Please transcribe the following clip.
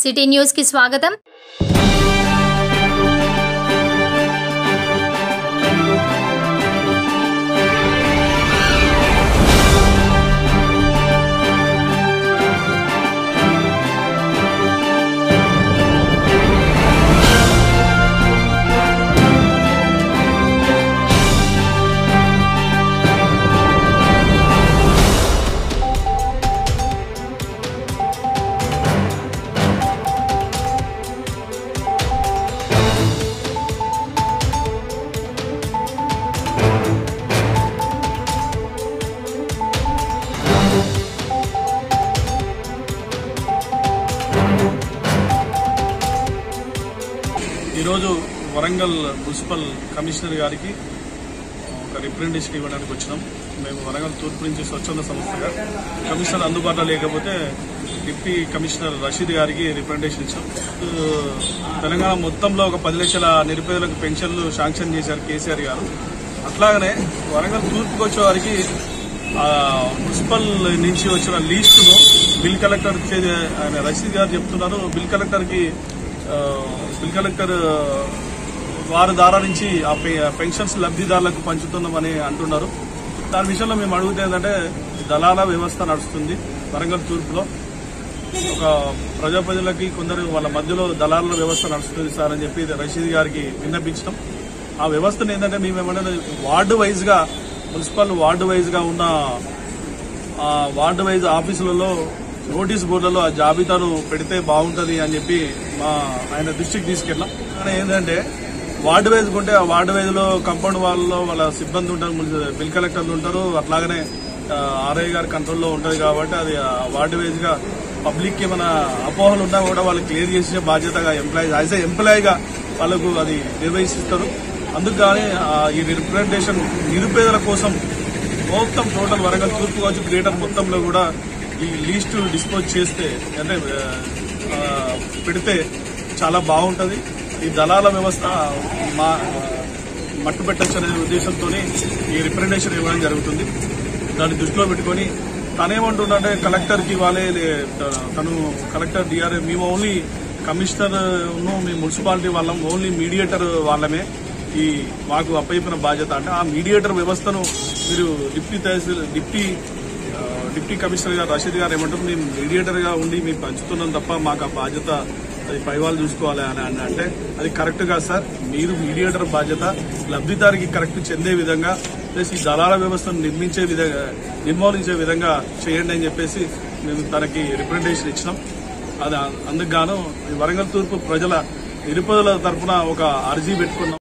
city news కి స్వాగతం ఈరోజు వరంగల్ మున్సిపల్ కమిషనర్ గారికి ఒక రిప్రజెంటేషన్ ఇవ్వడానికి వచ్చినాం మేము వరంగల్ తూర్పు నుంచి స్వచ్ఛంద సంస్థగా కమిషనర్ అందుబాటులో లేకపోతే డిప్యూటీ కమిషనర్ రషీద్ గారికి రిప్రజెంటేషన్ ఇచ్చాం ఆ, తెలంగాణ మొత్తంలో ఒక పది లక్షల నిరుపేదలకు పెన్షన్లు శాంక్షన్ చేశారు కేసీఆర్ గారు అట్లాగనే వరంగల్ తూర్పుకి వచ్చే వారికి ఆ, మున్సిపల్ నుంచి వచ్చిన లీస్టును బిల్ కలెక్టర్ చే- ఆయన రషీద్ గారు చెప్తున్నారు బిల్ కలెక్టర్కి ఆ, బిల్ కలెక్టర్ వారి ద్వారా నుంచి ఆ పె- పెన్షన్స్ లబ్ధిదారులకు పంచుతున్నామని అంటున్నారు దాని విషయంలో మేము అడుగుతే ఏంటంటే దళాల వ్యవస్థ నడుస్తుంది వరంగల్ తూర్పులో ఒక ప్రజాప్రజలకి కొందరు వాళ్ళ మధ్యలో దళారుల వ్యవస్థ నడుస్తుంది సార్ అని చెప్పి రషీద్ గారికి విన్నపించడం ఆ వ్యవస్థను ఏంటంటే మేము ఏమంటే వార్డు వైజ్ గా మున్సిపల్ వార్డు వైజ్ గా ఉన్న ఆ వార్డు వైజ్ ఆఫీసులలో నోటీస్ బోర్డులలో ఆ జాబితాను పెడితే బాగుంటది అని చెప్పి మా ఆయన దృష్టికి తీసుకెళ్ళాం కానీ ఏంటంటే వార్డు వైజ్ ఉంటే ఆ వార్డు వైజ్ లో కంపౌండ్ వాళ్ళలో వాళ్ళ సిబ్బంది ఉంటారు మున్సి- బిల్ కలెక్టర్లు ఉంటారు అట్లాగనే ఆ, ఆర్ఐ గారి కంట్రోల్లో ఉంటది కాబట్టి అది ఆ వార్డు వైజ్ గా పబ్లిక్ కి ఏమైనా అపోహలు ఉన్నా కూడా వాళ్ళు క్లియర్ చేసే బాధ్యతగా ఎంప్లాయీ యాజ్ ఏ ఎంప్లాయీగా వాళ్ళకు అది నిర్వహిస్తారు అందుకు కానీ ఆ, ఈ రిప్రజెంటేషన్ నిరుపేదల కోసం మొత్తం టోటల్ వరంగల్ తూర్పు కావచ్చు గ్రేటర్ మొత్తంలో కూడా ఈ లీస్ట్ డిస్పోజ్ చేస్తే అంటే ఆ, పెడితే చాలా బాగుంటది ఈ దళాల వ్యవస్థ మా మట్టు పెట్టచ్చు అనే ఉద్దేశంతో ఈ రిప్రజెంటేషన్ ఇవ్వడం జరుగుతుంది దాన్ని దృష్టిలో పెట్టుకొని తనేమంటుండే కలెక్టర్ కి వాళ్ళే లే- తను కలెక్టర్ డిఆర్ఏ మేము ఓన్లీ కమిషనర్ ను మీ మున్సిపాలిటీ వాళ్ళం ఓన్లీ మీడియేటర్ వాళ్ళమే ఈ మాకు అప్పయిపోయిన బాధ్యత అంటే ఆ మీడియేటర్ వ్యవస్థను మీరు డిప్టీ తహసీల్ డిప్టీ ఆ, డిప్టీ కమిషనర్ గారు రషీద్ గారు ఏమంటారు మేము మీడియేటర్ గా ఉండి మేము పంచుతున్నాం తప్ప మాకు ఆ బాధ్యత అది పై వాళ్ళు చూసుకోవాలి అని అని అంటే అది కరెక్ట్ కాదు సార్ మీరు మీడియేటర్ బాధ్యత లబ్ధిదారికి కరెక్ట్ చెందే విధంగా ప్లస్ ఈ దళాల వ్యవస్థను నిర్మించే విధంగా నిర్మూలించే విధంగా చేయండి అని చెప్పేసి మేము తనకి రిప్రజెంటేషన్ ఇచ్చినాం అది అందుకు గాను ఈ వరంగల్ తూర్పు ప్రజల నిరుపేదల తరఫున ఒక అర్జీ పెట్టుకున్నాం